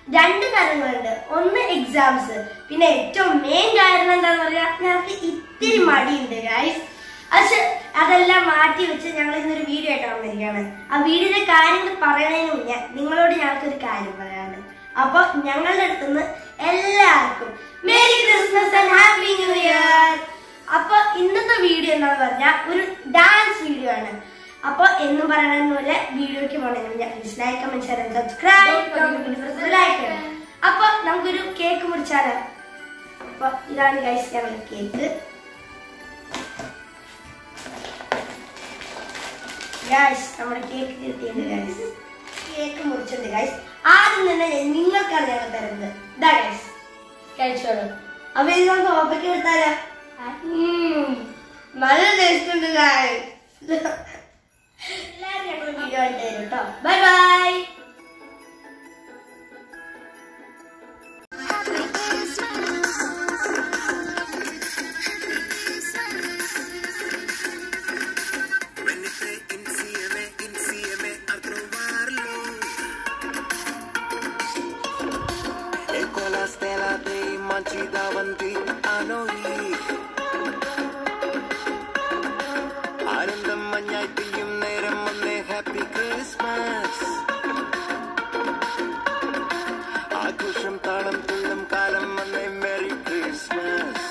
രണ്ട് കാര്യങ്ങളുണ്ട് ഒന്ന് എക്സാംസ് പിന്നെ ഏറ്റവും മെയിൻ കാരണം എന്താന്ന് പറയാ ഞങ്ങൾക്ക് ഇത്തിരി മടിയുണ്ട് ഗൈസ് പക്ഷെ അതെല്ലാം മാറ്റി വെച്ച് ഞങ്ങൾ ഇന്നൊരു വീഡിയോ ആയിട്ടാണ് വന്നിരിക്കുകയാണ് ആ വീഡിയോയിലെ കാര്യങ്ങൾ പറയുന്നതിന് മുന്നേ നിങ്ങളോട് ഞങ്ങൾക്കൊരു കാര്യം പറയാനുണ്ട് അപ്പൊ ഞങ്ങളുടെ അടുത്തുനിന്ന് എല്ലാവർക്കും merry Christmas and happy new year അപ്പൊ ഇന്നത്തെ വീഡിയോ എന്താന്ന് പറഞ്ഞാൽ ഒരു ഡാൻസ് വീഡിയോ ആണ് അപ്പൊ എന്നും പറയുന്നതുപോലെ വീഡിയോക്ക് പോകണമെങ്കിൽ like comment share subscribe like അപ്പൊ നമുക്കൊരു കേക്ക് മുറിച്ചാലോ അപ്പൊ ഇതാണ് ഗൈസ് ഞങ്ങളുടെ കേക്ക് ഗൈസ് നമ്മുടെ കേക്ക് കിട്ടിയിട്ടുണ്ട് ഗൈസ് കേക്ക് മുറിച്ചിട്ടുണ്ട് ഗൈസ് ആദ്യം തന്നെ നിങ്ങൾക്കാണ് ഞങ്ങൾ തരുന്നത് ഇതാ ഗൈസ് കഴിച്ചോളൂ അപ്പൊ ഇത് നമുക്ക് ഓപ്പയ്ക്ക് കൊടുത്താലോ ഉം, നല്ല ടേസ്റ്റ് ഉണ്ട് ഗൈസ് എല്ലാവരും ഞങ്ങൾ വീഡിയോ ആയിട്ട് തരും കേട്ടോ bye bye Venite insieme, insieme a trovarlo. E quella stella dei mangi davanti a noi. ആനന്ദം മഞ്ഞായി പെയ്യും നേരം വന്നേ ഹാപ്പി ക്രിസ്മസ് ആഘോഷം താളം തുള്ളും കാലം വന്നേ മെറി ക്രിസ്മസ്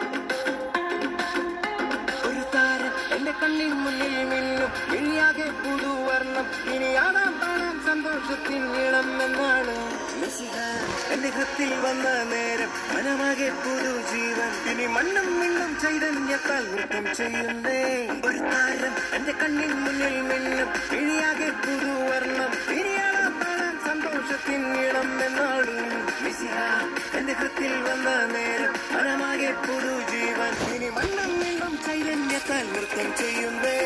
ഒരു താരം എന്റെ കണ്ണിൻ മുന്നിൽ മിന്നും ഇനിയാകെ പുതുവർണ്ണം ഇനി ആടാം പാടാം സന്തോഷത്തിൻ ഇളം എന്നാണ് മെസ്സിഹ എന്റെ ഹൃത്തിൽ വന്ന നേരം മനമാകെ പുതുജീവൻ ഇനി മണ്ണും മിണ്ണും ചൈതന്യത്താൽ നൃത്തം ചെയ്യുന്നേ ഒരു താരം എന്റെ കണ്ണിൻ മുന്നിൽ മിന്നും ഇനിയാകെ പുതുവർണ്ണം ഇനി ആടാം പാടാം സന്തോഷത്തിൻ ഇളം എന്നാണ് മെസ്സിഹ എന്റെ ഹൃത്തിൽ വന്ന നേരം മനമാകെ പുതുജീവൻ ഇനി മണ്ണും മിണ്ണും ചൈതന്യത്താൽ നൃത്തം ചെയ്യുന്നേ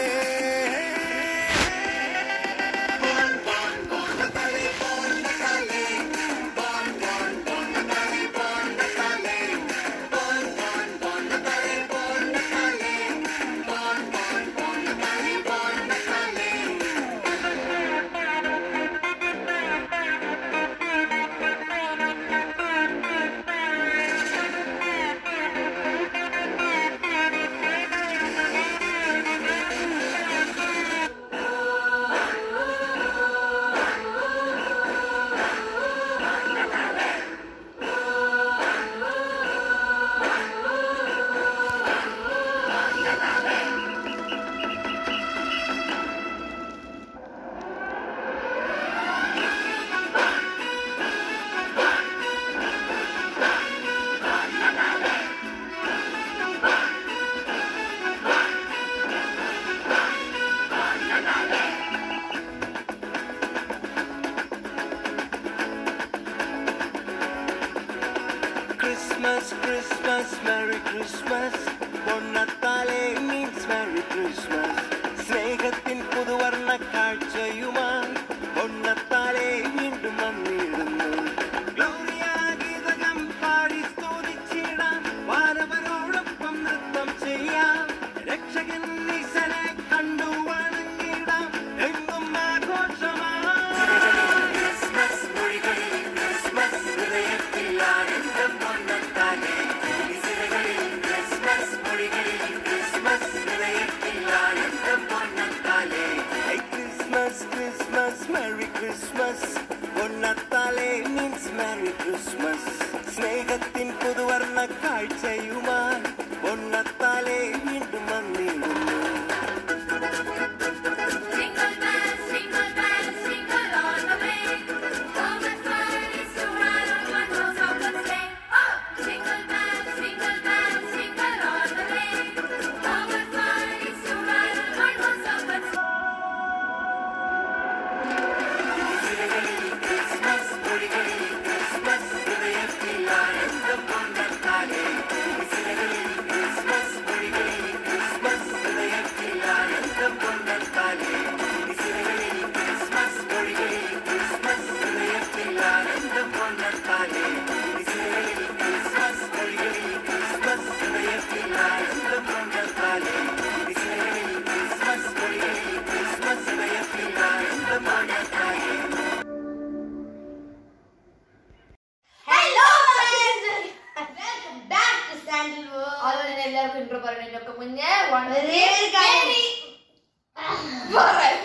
Christmas, Christmas, Merry Christmas. പൊന്നത്താലെ മീൻസ് Merry Christmas. സ്നേഹത്തിൻ പുതുവർണ്ണ കാഴ്ചയുമായി പൊന്നത്താലെ വീണ്ടും വന്നിടുന്നു ഗ്ലോറിയ ഗീതകം പാടി സ്തുതിച്ചിടാം വാനവരോടൊപ്പം നൃത്തം ചെയ്യാം രക്ഷകൻ ഈശനെ കണ്ടു വണങ്ങിടാം എങ്ങും ആഘോഷമാണ് ക്രിസ്മസ് മൊഴികളിൽ ക്രിസ്മസ് ഹൃദയത്തിൽ ആനന്ദം വന്നെത്താനേ ക്രിസ്മസ് മൊഴികളിൽ ക്രിസ്മസ് ഹൃദയത്തിൽ ആനന്ദം വന്നെത്താലേ ക്രിസ്മസ് ക്രിസ്മസ് മെറി ക്രിസ്മസ് പൊന്നത്താലേ മീൻസ് മെറി ക്രിസ്മസ് സ്നേഹത്തിൻ പുതുവർണ്ണ കാഴ്ചയുമായി പൊന്നത്താലേ വീണ്ടും വന്നിടുന്നു Jingle bells, jingle bells, jingle all the way. Oh, what fun it is to ride on one horse open sleigh. Oh, jingle bells, jingle bells, jingle all the way. Oh, what fun it is to ride on one horse open sleigh. Christmas മൊഴികളിൽ Christmas ഹൃദയത്തിൽ ആനന്ദം കൊണ്ടെത്താനേ പറ